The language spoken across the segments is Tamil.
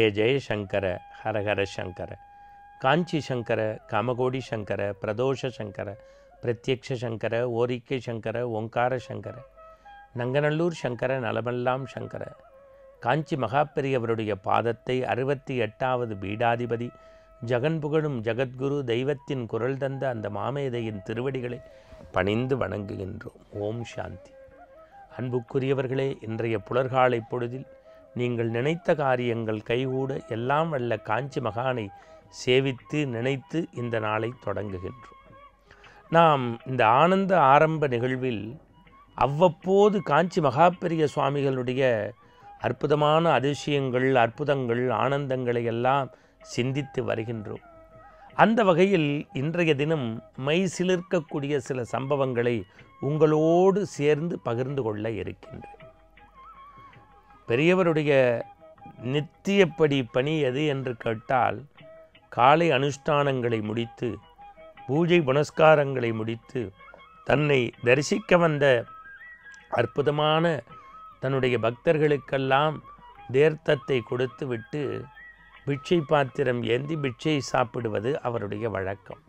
ஜெய சங்கர ஹரஹர சங்கர காஞ்சி சங்கர காமகோடி சங்கர பிரதோஷ சங்கர பிரத்யக்ஷ சங்கர ஓரிக்கை சங்கர ஓங்கார சங்கர நங்கநல்லூர் சங்கர நலமெல்லாம் சங்கர காஞ்சி மகாபெரியவருடைய பாதத்தை அறுபத்தி எட்டாவது பீடாதிபதி ஜெகன் புகழும் ஜெகத்குரு தெய்வத்தின் குரல் தந்த அந்த மாமேதையின் திருவடிகளை பணிந்து வணங்குகின்றோம் ஓம் சாந்தி அன்புக்குரியவர்களே இன்றைய புலர்காலை பொழுதில் நீங்கள் நினைத்த காரியங்கள் கைகூட எல்லாம் வல்ல காஞ்சி மகானை சேவித்து நினைத்து இந்த நாளை தொடங்குகின்றோம் நாம் இந்த ஆனந்த ஆரம்ப நிகழ்வில் அவ்வப்போது காஞ்சி மகாபெரிய சுவாமிகளுடைய அற்புதமான அதிசயங்கள் அற்புதங்கள் ஆனந்தங்களை எல்லாம் சிந்தித்து வருகின்றோம் அந்த வகையில் இன்றைய தினம் மெய் சிலிர்க்கக்கூடிய சில சம்பவங்களை உங்களோடு சேர்ந்து பகிர்ந்து கொள்ள இருக்கின்றேன் பெரியவருடைய நித்தியப்படி பணி எது என்று கேட்டால் காலை அனுஷ்டானங்களை முடித்து பூஜை புனஸ்காரங்களை முடித்து தன்னை தரிசிக்க வந்த அற்புதமான தன்னுடைய பக்தர்களுக்கெல்லாம் தேர்த்தத்தை கொடுத்து விட்டு பிட்சை பாத்திரம் ஏந்தி பிட்சை சாப்பிடுவது அவருடைய வழக்கம்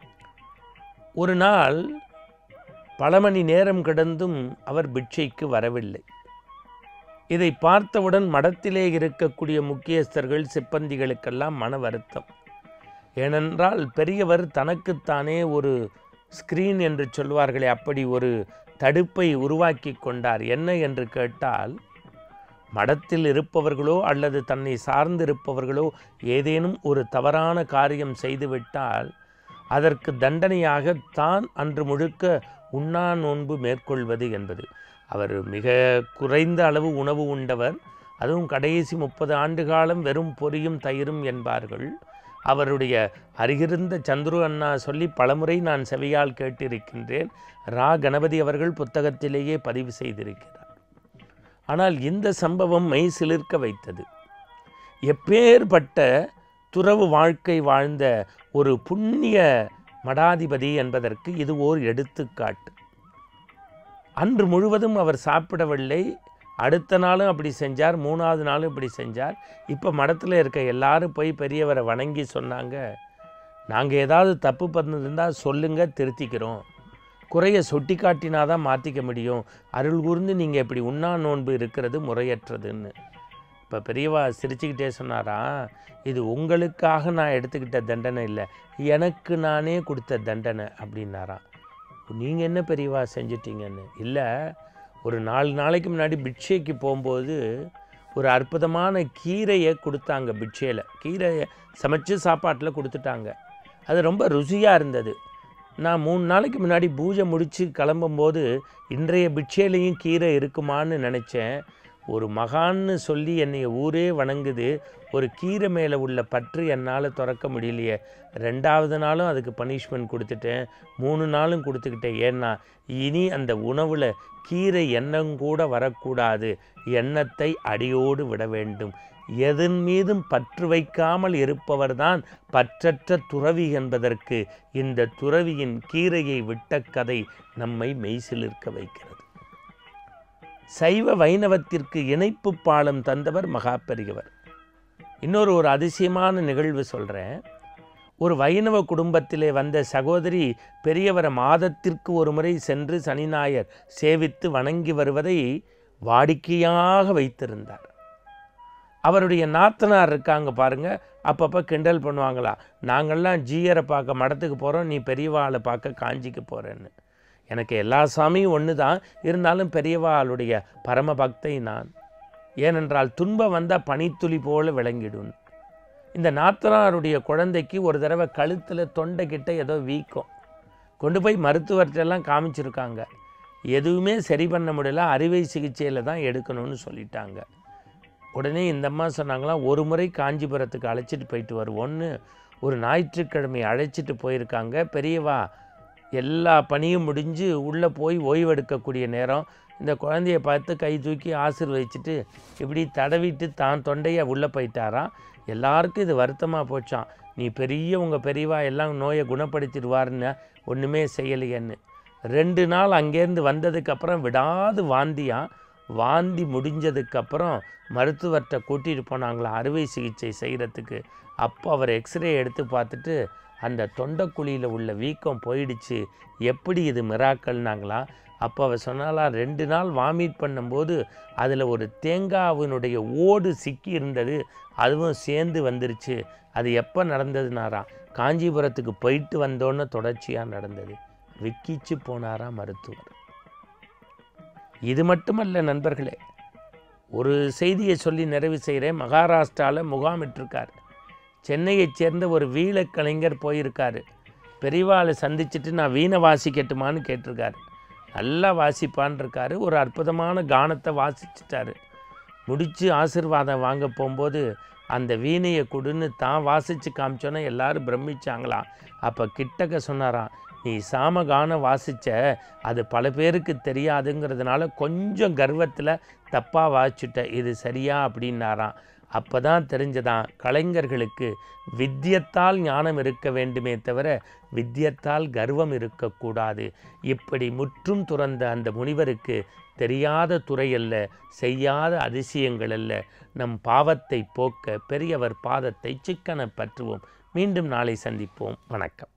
ஒரு நாள் பல மணி நேரம் கிடந்தும் அவர் பிட்சைக்கு வரவில்லை இதை பார்த்தவுடன் மடத்திலே இருக்கக்கூடிய முக்கியஸ்தர்கள் சிப்பந்திகளுக்கெல்லாம் மன வருத்தம் ஏனென்றால் பெரியவர் தனக்குத்தானே ஒரு ஸ்கிரீன் என்று சொல்வார்களே அப்படி ஒரு தடுப்பை உருவாக்கி கொண்டார் என்ன என்று கேட்டால் மடத்தில் இருப்பவர்களோ அல்லது தன்னை சார்ந்திருப்பவர்களோ ஏதேனும் ஒரு தவறான காரியம் செய்துவிட்டால் அதற்கு தண்டனையாக தான் அன்று முழுக்க உண்ணா நோன்பு மேற்கொள்வது என்பது அவர் மிக குறைந்த அளவு உணவு உண்டவர் அதுவும் கடைசி முப்பது ஆண்டு காலம் வெறும் பொரியும் தயிரும் என்பார்கள் அவருடைய அருகிருந்த சந்துரு அண்ணா சொல்லி பலமுறை நான் செவியால் கேட்டிருக்கின்றேன் ரா கணபதி அவர்கள் புத்தகத்திலேயே பதிவு செய்திருக்கிறார் ஆனால் இந்த சம்பவம் மெய் சிலிர்க்க வைத்தது எப்பேற்பட்ட துறவு வாழ்க்கை வாழ்ந்த ஒரு புண்ணிய மடாதிபதி என்பதற்கு இது ஓர் எடுத்துக்காட்டு அன்று முழுவதும் அவர் சாப்பிடவில்லை அடுத்த நாளும் அப்படி செஞ்சார் மூணாவது நாளும் இப்படி செஞ்சார் இப்போ மடத்தில் இருக்க எல்லாரும் போய் பெரியவரை வணங்கி சொன்னாங்க நாங்கள் ஏதாவது தப்பு பண்ணிருந்தால் சொல்லுங்கள் திருத்திக்கிறோம் குறைய சொட்டி காட்டினா தான் மாற்றிக்க முடியும் அருள் கூர்ந்து நீங்கள் இப்படி உண்ணா நோன்பு இருக்கிறது முறையற்றதுன்னு இப்போ பெரியவா சிரிச்சுக்கிட்டே சொன்னாரா இது உங்களுக்காக நான் எடுத்துக்கிட்ட தண்டனை இல்லை எனக்கு நானே கொடுத்த தண்டனை அப்படின்னாராம் நீங்கள் என்ன பெரியவா செஞ்சிட்டீங்கன்னு இல்லை ஒரு நாலு நாளைக்கு முன்னாடி பிட்சைக்கு போகும்போது ஒரு அற்புதமான கீரையை கொடுத்தாங்க பிட்சையில் கீரையை சமைச்சு சாப்பாட்டில் கொடுத்துட்டாங்க அது ரொம்ப ருசியாக இருந்தது நான் மூணு நாளைக்கு முன்னாடி பூஜை முடித்து கிளம்பும்போது இன்றைய பிட்சையிலையும் கீரை இருக்குமான்னு நினச்சேன் ஒரு மகான்னு சொல்லி என்னை ஊரே வணங்குது ஒரு கீரை மேலே உள்ள பற்று என்னால் திறக்க முடியலையே ரெண்டாவது நாளும் அதுக்கு பனிஷ்மெண்ட் கொடுத்துட்டேன் மூணு நாளும் கொடுத்துக்கிட்டேன் ஏன்னா இனி அந்த உணவில் கீரை எண்ணம் கூட வரக்கூடாது எண்ணத்தை அடியோடு விட வேண்டும் எதன் மீதும் பற்று வைக்காமல் இருப்பவர்தான் பற்றற்ற துறவி என்பதற்கு இந்த துறவியின் கீரையை விட்ட கதை நம்மை மெய்சிலிருக்க வைக்கிறது சைவ வைணவத்திற்கு இணைப்பு பாலம் தந்தவர் மகா பெரியவர் இன்னொரு ஒரு அதிசயமான நிகழ்வு சொல்கிறேன் ஒரு வைணவ குடும்பத்திலே வந்த சகோதரி பெரியவரை மாதத்திற்கு ஒரு முறை சென்று சனி ஞாயர் சேவித்து வணங்கி வருவதை வாடிக்கையாக வைத்திருந்தார் அவருடைய நாத்தனார் இருக்காங்க பாருங்க அப்பப்போ கிண்டல் பண்ணுவாங்களா நாங்கள்லாம் ஜீயரை பார்க்க மடத்துக்கு போகிறோம் நீ பெரியவாளை பார்க்க காஞ்சிக்கு போகிறேன்னு எனக்கு எல்லா சாமியும் ஒன்று தான் இருந்தாலும் பெரியவாளுடைய பரம பக்தை நான் ஏனென்றால் துன்பம் வந்தால் பனித்துளி போல விளங்கிடும் இந்த நாத்தனாருடைய குழந்தைக்கு ஒரு தடவை கழுத்தில் தொண்டை கிட்ட ஏதோ வீக்கம் கொண்டு போய் மருத்துவர்கிட்டெல்லாம் காமிச்சிருக்காங்க எதுவுமே சரி பண்ண முடியல அறுவை சிகிச்சையில் தான் எடுக்கணும்னு சொல்லிட்டாங்க உடனே இந்த அம்மா சொன்னாங்களாம் ஒரு முறை காஞ்சிபுரத்துக்கு அழைச்சிட்டு போயிட்டு வருவோன்னு ஒரு ஞாயிற்றுக்கிழமை அழைச்சிட்டு போயிருக்காங்க பெரியவா எல்லா பணியும் முடிஞ்சு உள்ளே போய் ஓய்வெடுக்கக்கூடிய நேரம் இந்த குழந்தைய பார்த்து கை தூக்கி ஆசீர்வதிச்சுட்டு இப்படி தடவிட்டு தான் தொண்டையை உள்ளே போயிட்டாராம் எல்லாருக்கும் இது வருத்தமாக போச்சான் நீ பெரிய உங்கள் பெரியவா எல்லாம் நோயை குணப்படுத்திடுவாருன்னு ஒன்றுமே செய்யலையேன்னு ரெண்டு நாள் அங்கேருந்து வந்ததுக்கப்புறம் விடாது வாந்தியான் வாந்தி முடிஞ்சதுக்கப்புறம் மருத்துவர்கிட்ட கூட்டிகிட்டு போனாங்களா அறுவை சிகிச்சை செய்கிறதுக்கு அப்போ அவர் எக்ஸ்ரே எடுத்து பார்த்துட்டு அந்த தொண்டைக்குழியில் உள்ள வீக்கம் போயிடுச்சு எப்படி இது மிராக்கல்னாங்களா அப்போ அவர் சொன்னாலாம் ரெண்டு நாள் வாமிட் பண்ணும்போது அதில் ஒரு தேங்காவினுடைய ஓடு சிக்கி இருந்தது அதுவும் சேர்ந்து வந்துருச்சு அது எப்போ நடந்ததுனாராம் காஞ்சிபுரத்துக்கு போயிட்டு வந்தோன்னு தொடர்ச்சியாக நடந்தது விக்கிச்சு போனாரா மருத்துவர் இது மட்டுமல்ல நண்பர்களே ஒரு செய்தியை சொல்லி நிறைவு செய்கிறேன் மகாராஷ்டிராவில் முகாமிட்டிருக்கார் சென்னையைச் சேர்ந்த ஒரு வீழக் கலைஞர் போயிருக்காரு பெரியவாளை சந்திச்சுட்டு நான் வீணை வாசிக்கட்டுமான்னு கேட்டிருக்காரு நல்லா வாசிப்பான் இருக்காரு ஒரு அற்புதமான கானத்தை வாசிச்சிட்டாரு முடித்து ஆசிர்வாதம் வாங்க போகும்போது அந்த வீணையை கொடுன்னு தான் வாசித்து காமிச்சோன்னே எல்லாரும் பிரமிச்சாங்களாம் அப்போ கிட்டக்க சொன்னாராம் நீ சாம கானம் வாசிச்ச அது பல பேருக்கு தெரியாதுங்கிறதுனால கொஞ்சம் கர்வத்தில் தப்பாக வாசிச்சுட்ட இது சரியா அப்படின்னாராம் அப்போ தான் தெரிஞ்சதான் கலைஞர்களுக்கு வித்தியத்தால் ஞானம் இருக்க வேண்டுமே தவிர வித்தியத்தால் கர்வம் இருக்கக்கூடாது இப்படி முற்றும் துறந்த அந்த முனிவருக்கு தெரியாத துறை அல்ல செய்யாத அதிசயங்கள் அல்ல நம் பாவத்தை போக்க பெரியவர் பாதத்தை சிக்கன பற்றுவோம் மீண்டும் நாளை சந்திப்போம் வணக்கம்